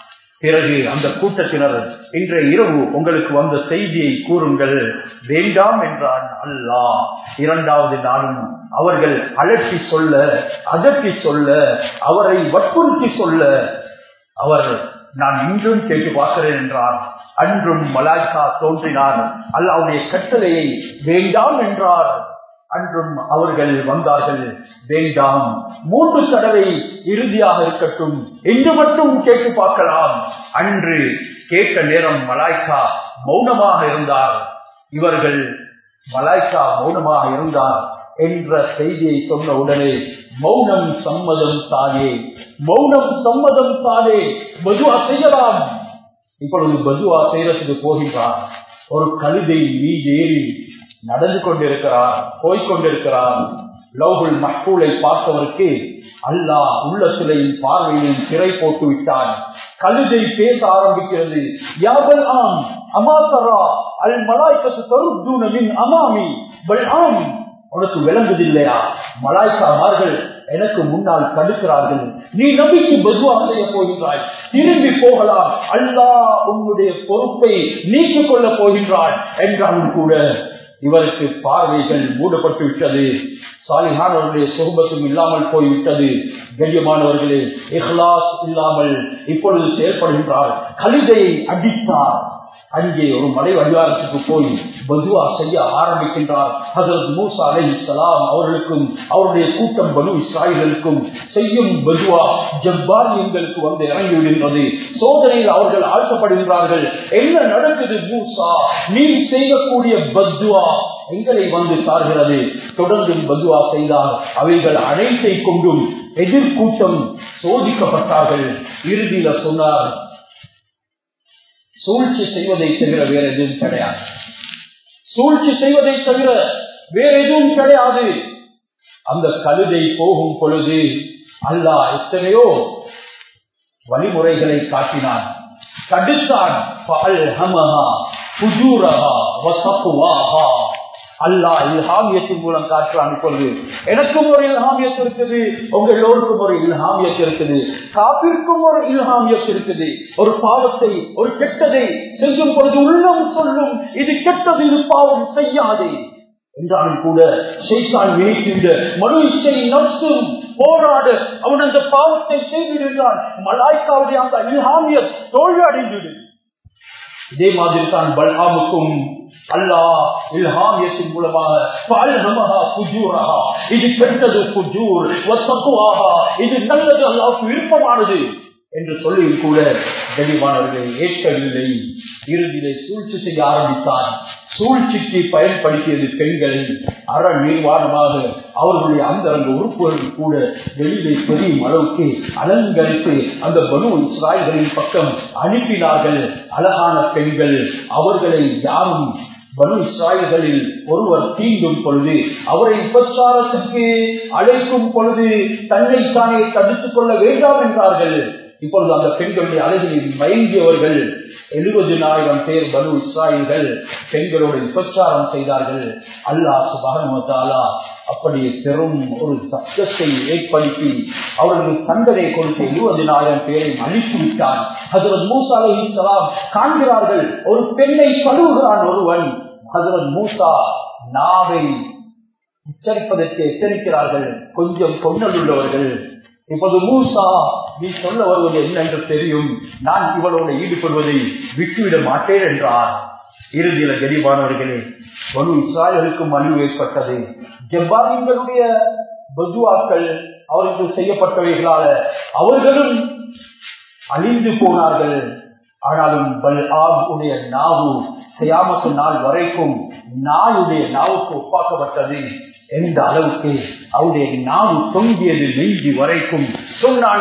பிறகு அந்த கூட்டத்தினர் இன்றைய இரவு உங்களுக்கு வந்த செய்தியை கூறுங்கள் வேண்டாம் என்றான் அல்லாஹ் இரண்டாவது நாளும் அவர்கள் அலட்டி சொல்ல அதட்டி சொல்ல அவரை வற்புறுத்தி சொல்ல அவர் நான் இன்றும் கேட்டு பார்க்கிறேன் என்றார் அன்றும் மலாய்கா தோன்றினார் அல்லாவுடைய கட்டளையை வேண்டாம் என்றார் அன்றும் அவர்கள் வந்தார்கள் வேண்டாம் மூன்று தடவை இறுதியாக இருக்கட்டும் என்று மட்டும் கேட்டு பார்க்கலாம் அன்று கேட்ட நேரம் மலாய்கா மௌனமாக இருந்தார் இவர்கள் மலாய்கா மௌனமாக இருந்தார் என்ற செய்தியை சொன்ன உடனே மௌனம் சம்மதம் தானே மௌனம் சம்மதம் தானே பதுவா செய்யலாம் இப்பொழுது பதுவா செய்யறதுக்கு போகின்றார் ஒரு கழுதை மீது ஏறி நடந்து கொண்டிருக்கிறார் போய்கொண்டிருக்கிறார் லவ்குல் மஹ்பூலை பார்த்தவருக்கு அல்லாஹ் உள்ளத்திலையும் பார்வையிலும் சிறை போட்டு விட்டான் கழுதை பேச ஆரம்பிக்கிறது யாபல் ஆம் அமாத்தரா அல் மலாய்க்கத்து தருத்தூனமின் அமாமி பல் ஆம் உனக்கு விளங்குதில்லையா மலாய்க்காமார்கள் எனக்கு முன்னால் தடுக்கிறார்கள் நீ நம்பிக்கை பதுவா செய்ய போகின்றாய் திரும்பி போகலாம் அல்லாஹ் உன்னுடைய பொறுப்பை நீக்கிக் கொள்ளப் போகின்றாய் என்றாலும் கூட இவருக்கு பார்வைகள் மூடப்பட்டு விட்டது சாலிஹானவர்களுடைய சுகபத்தும் இல்லாமல் போய்விட்டது கண்ணியமானவர்களே இஹ்லாஸ் இல்லாமல் இப்பொழுது செயல்படுகின்றார் கலிதையை அடித்தார் அங்கே ஒரு மலை அடிவாரத்துக்கு போய் பதுவா செய்ய ஆரம்பிக்கின்றார் ஹசரத் மூசா அலை இஸ்லாம் அவர்களுக்கும் அவருடைய கூட்டம் பனு இஸ்ராயல்களுக்கும் செய்யும் பதுவா ஜப்பானியங்களுக்கு வந்து இறங்கி விடுகின்றது சோதனையில் அவர்கள் ஆழ்த்தப்படுகின்றார்கள் என்ன நடக்குது மூசா நீ செய்யக்கூடிய பத்வா எங்களை வந்து சார்கிறது தொடர்ந்து பதுவா செய்தார் அவைகள் அனைத்தை கொண்டும் எதிர்கூட்டம் சோதிக்கப்பட்டார்கள் இறுதியில சொன்னார் சூழ்ச்சி செய்வதை தவிர வேற எதுவும் கிடையாது சூழ்ச்சி செய்வதை தவிர வேற எதுவும் கிடையாது அந்த கழுதை போகும் பொழுது அல்லாஹ் எத்தனையோ வழிமுறைகளை காட்டினான் தடுத்தான் அல்லாஹ் இல்ஹாமியத்தின் மூலம் காட்டுறான் இப்பொழுது எனக்கும் ஒரு இல்ஹாமியத்து இருக்குது உங்க எல்லோருக்கும் ஒரு இல்ஹாமியத்து இருக்குது காப்பிற்கும் ஒரு இல்ஹாமியத்து இருக்குது ஒரு பாவத்தை ஒரு கெட்டதை செய்யும் பொழுது உள்ளம் சொல்லும் இது கெட்டது இது பாவம் செய்யாதே என்றாலும் கூட செய்தான் நினைக்கின்ற மனு இச்சை நப்சும் போராடு அவன் அந்த பாவத்தை செய்திருந்தான் மலாய்க்காவுடைய அந்த இல்ஹாமிய தோல்வி அடைந்துடு இதே மாதிரி தான் பல்ஹாமுக்கும் அல்லாஹ் இல்ஹாமியத்தின் மூலமாக இது கெட்டது புஜூர் இது நல்லது அல்லாவுக்கு விருப்பமானது என்று சொல்லியும் கூட கனிமானவர்களை ஏற்கவில்லை இறுதியிலே சூழ்ச்சி செய்ய ஆரம்பித்தார் சூழ்ச்சிக்கு பயன்படுத்தியது பெண்களை அற நிர்வாணமாக அவர்களுடைய அந்தரங்க உறுப்புகள் கூட வெளியிலே தெரியும் அளவுக்கு அலங்கரித்து அந்த பனு இஸ்ராயல்களின் பக்கம் அனுப்பினார்கள் அழகான பெண்கள் அவர்களை யாரும் பனு இஸ்ராயல்களில் ஒருவர் தீண்டும் பொழுது அவரை உபச்சாரத்துக்கு அழைக்கும் பொழுது தன்னை தானே தடுத்துக் கொள்ள வேண்டாம் என்றார்கள் இப்பொழுது அந்த பெண்களுடைய அழகில் மயங்கியவர்கள் எழுபதினாயிரம் பேர் பனு இஸ்ராயல்கள் பெண்களோடு விபச்சாரம் செய்தார்கள் அல்லாஹ் சுபானுமத்தாலா அப்படி பெரும் ஒரு சப்தத்தை ஏற்படுத்தி அவர்கள் தண்டனை கொடுத்து எழுபதினாயிரம் பேரை அழித்து விட்டான் ஹசரத் மூசா அலி சலாம் காண்கிறார்கள் ஒரு பெண்ணை கழுவுகிறான் ஒருவன் ஹசரத் மூசா நாவை உச்சரிப்பதற்கு எச்சரிக்கிறார்கள் கொஞ்சம் கொண்டல் உள்ளவர்கள் இப்போது மூசா நீ சொல்ல வருவது என்ன என்று தெரியும் நான் இவளோடு ஈடுபடுவதை விட்டுவிட மாட்டேன் என்றார் இறுதியில கரிபானவர்களே ஒரு இஸ்ராயலுக்கும் அழிவு ஏற்பட்டது ஜப்பாரிங்களுடைய பதுவாக்கள் அவர்களுக்கு செய்யப்பட்டவைகளால அவர்களும் அழிந்து போனார்கள் ஆனாலும் பல் உடைய நாவு செய்யாமத்து நாள் வரைக்கும் நாயுடைய நாவுக்கு ஒப்பாக்கப்பட்டது எந்த அளவுக்கு அவருடைய நாவு தொங்கியது நெஞ்சி வரைக்கும் சொன்னான்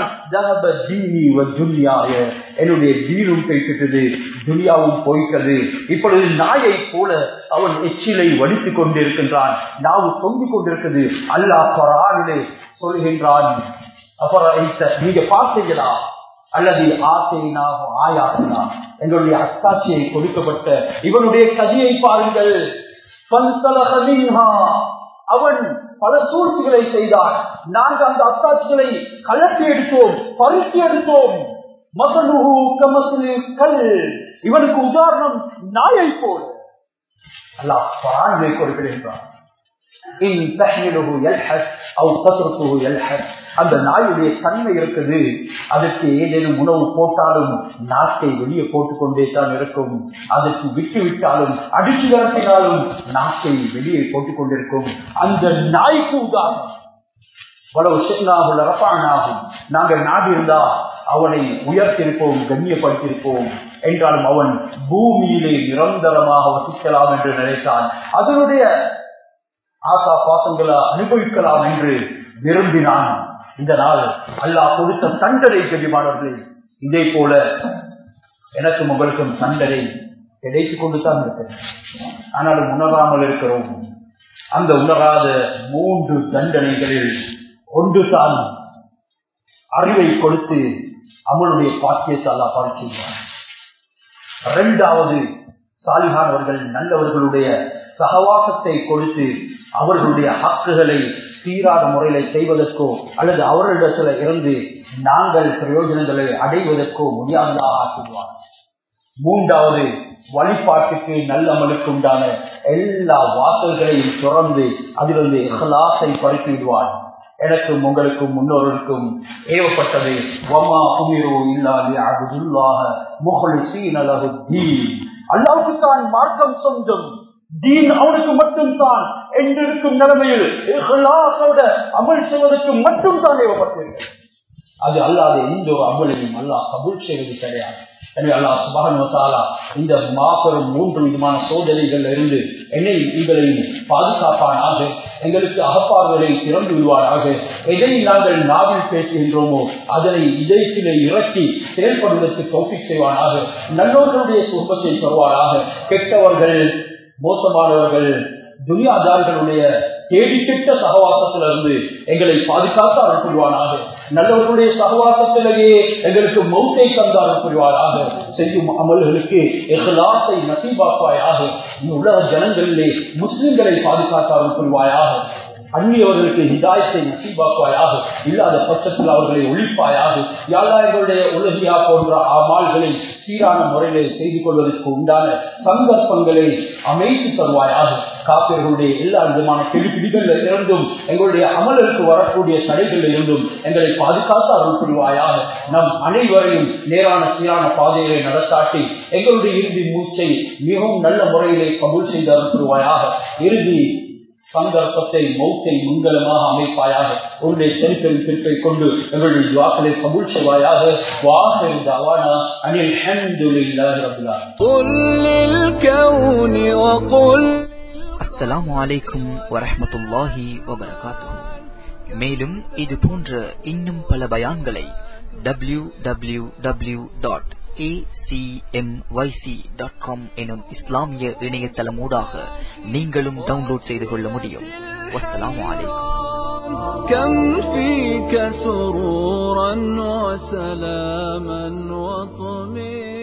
என்னுடைய தீனும் போய்கிட்டது துனியாவும் போய்த்தது இப்பொழுது நாயை போல அவன் எச்சிலை வடித்துக் கொண்டிருக்கின்றான் நாவு தொங்கிக் கொண்டிருக்கிறது அல்லாஹ் பரானிலே சொல்கின்றான் அப்புறம் நீங்க பார்த்தீங்களா அல்லது ஆசையினாகும் ஆயாசினா எங்களுடைய அத்தாட்சியை கொடுக்கப்பட்ட இவனுடைய கதியை பாருங்கள் அவன் பல சூழ்ச்சிகளை செய்தான் நாங்கள் அந்த அத்தாட்சிகளை கலட்டி எடுத்தோம் பருத்தி எடுத்தோம் மகனுகு கமசு கல் இவனுக்கு உதாரணம் நாயை போல அல்லாஹ் பரான்களை கொடுக்கிறேன் அந்த நாயுடைய தன்மை இருக்குது அதற்கு ஏதேனும் உணவு போட்டாலும் நாக்கை வெளியே போட்டுக் கொண்டே தான் இருக்கும் அதற்கு விட்டு விட்டாலும் அடிச்சு விரட்டினாலும் நாக்கை வெளியே போட்டுக் கொண்டிருக்கும் அந்த நாய்க்கு உதாரணம் வளவு சின்னாகும் ரப்பானாகும் நாங்கள் நாடி இருந்தா அவனை உயர்த்திருப்போம் கண்ணியப்படுத்தியிருப்போம் என்றாலும் அவன் பூமியிலே நிரந்தரமாக வசிக்கலாம் என்று நினைத்தான் அதனுடைய ஆசா பாசங்களை அனுபவிக்கலாம் என்று விரும்பினான் இந்த நாள் அல்லாஹ் கொடுத்த தண்டனை தெரியுமானவர்களே இதே போல எனக்கும் உங்களுக்கும் தண்டனை கிடைத்துக் கொண்டு தான் இருக்கிறது ஆனாலும் உணராமல் இருக்கிறோம் அந்த உணராத மூன்று தண்டனைகளில் ஒன்று தான் அறிவை கொடுத்து அமலுடைய பாக்கியத்தை அல்லா பார்க்கிறார் இரண்டாவது சாலிகானவர்கள் நல்லவர்களுடைய சகவாசத்தை கொடுத்து அவர்களுடைய ஹக்குகளை சீரான முறையில செய்வதற்கோ அல்லது அவர்களிடத்துல இருந்து நாங்கள் பிரயோஜனங்களை அடைவதற்கோ முடியாததாக ஆக்கிடுவார் மூன்றாவது வழிபாட்டுக்கு நல்லமலுக்கு உண்டான எல்லா வாசல்களையும் திறந்து அதிலிருந்து இஹ்லாசை பறித்து விடுவார் எனக்கும் உங்களுக்கும் முன்னோர்களுக்கும் ஏவப்பட்டது வமா உமிரோ இல்லாது அபுதுல்லாக முகலிசீன் அலகு தீன் அல்லாவுக்கு தான் மார்க்கம் சொந்தம் தீன் அவனுக்கு மட்டும் தான் என்றிருக்கும் நிலைமையில் அமல் செய்வதற்கு மட்டும் தான் ஏவப்பட்டிருக்கிறது அது அல்லாத எந்த ஒரு அமலையும் அல்லாஹ் கபூல் செய்வது கிடையாது எனவே அல்லாஹ் சுபானுவத்தாலா இந்த மாபெரும் மூன்று விதமான சோதனைகள் இருந்து என்னை உங்களையும் பாதுகாப்பானாக எங்களுக்கு அகப்பார்களை திறந்து விடுவாராக எதை நாங்கள் நாவில் பேசுகின்றோமோ அதனை இதயத்திலே இறக்கி செயல்படுவதற்கு தோப்பிக் செய்வானாக நல்லோர்களுடைய சுகத்தை தருவாராக கெட்டவர்கள் மோசமானவர்கள் துனியாதாரிகளுடைய தேடிக்கிட்ட சகவாசத்திலிருந்து எங்களை பாதுகாத்து அருள் புரிவானாக நல்லவர்களுடைய சகவாசத்திலேயே எங்களுக்கு மௌத்தை தந்து அருள் புரிவாராக செய்யும் அமல்களுக்கு எகலாசை நசீபாக்குவாயாக உலக ஜனங்களிலே முஸ்லிம்களை பாதுகாத்து அருள் புரிவாயாக அந்நியவர்களுக்கு ஹிதாயத்தை நசீபாக்குவாயாக இல்லாத பட்சத்தில் அவர்களை ஒழிப்பாயாக யாரா எங்களுடைய உலகியா போன்ற அமால்களை சீரான முறையிலே செய்து கொள்வதற்கு உண்டான சந்தர்ப்பங்களை அமைத்து தருவாயாக காப்பியர்களுடைய எல்லா விதமான கெடுபிடிகளில் இருந்தும் எங்களுடைய அமலுக்கு வரக்கூடிய தடைகளில் இருந்தும் எங்களை பாதுகாத்து அருள் புரிவாயாக நம் அனைவரையும் நேரான சீரான பாதைகளை நடத்தாட்டி எங்களுடைய இறுதி மூச்சை மிகவும் நல்ல முறையிலே கபூல் செய்து அருள் புரிவாயாக இறுதி சந்தர்ப்பத்தை மௌத்தை மங்களமாக அமைப்பாயாக உன்னுடைய செருப்பெரும் பிற்பை கொண்டு எங்களுடைய துவாக்களை கபூல் செய்வாயாக வாசல் தவானா அனில் ஹம்துலில்லாஹி ரப்பில் ஆலமீன் قل للكون وقل அஸ்ஸலாமு அலைக்கும் வரஹ்மத்துல்லாஹி வபரகாத்துஹு மேலும் இது போன்ற இன்னும் பல பயான்களை டபிள்யூ டபிள்யூ டபிள்யூ டாட் எனும் இஸ்லாமிய இணையதளமூடாக நீங்களும் டவுன்லோட் செய்து கொள்ள முடியும் வஸ்ஸலாமு அலைக்கும் كم فيك سرورا وسلاما وطمئنا